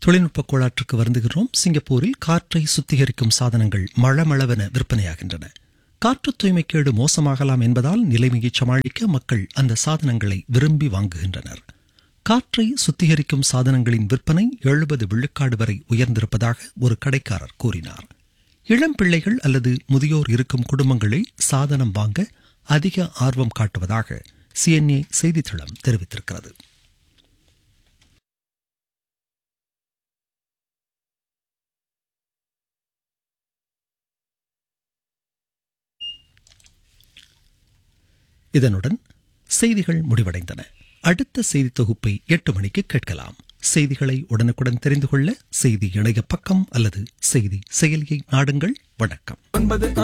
தொழில்நுட்ப கோளாற்றுக்கு வருந்துகிறோம் சிங்கப்பூரில் காற்றை சுத்திகரிக்கும் சாதனங்கள் மளமளவென விற்பனையாகின்றன காற்று தூய்மைக்கேடு மோசமாகலாம் என்பதால் நிலைமையை சமாளிக்க மக்கள் அந்த சாதனங்களை விரும்பி வாங்குகின்றனர் காற்றை சுத்திகரிக்கும் சாதனங்களின் விற்பனை எழுபது விழுக்காடு வரை உயர்ந்திருப்பதாக ஒரு கடைக்காரர் கூறினார் இளம் பிள்ளைகள் அல்லது முதியோர் இருக்கும் குடும்பங்களை சாதனம் வாங்க அதிக ஆர்வம் காட்டுவதாக சிஎன்ஏ செய்தித்தளம் தெரிவித்திருக்கிறது இதனுடன் செய்திகள் முடிவடைந்தன அடுத்த செய்தி தொகுப்பை எட்டு மணிக்கு கேட்கலாம் செய்திகளை உடனுக்குடன் தெரிந்து கொள்ள செய்தி இணைய பக்கம் அல்லது செய்தி செயலியை நாடுங்கள் வணக்கம்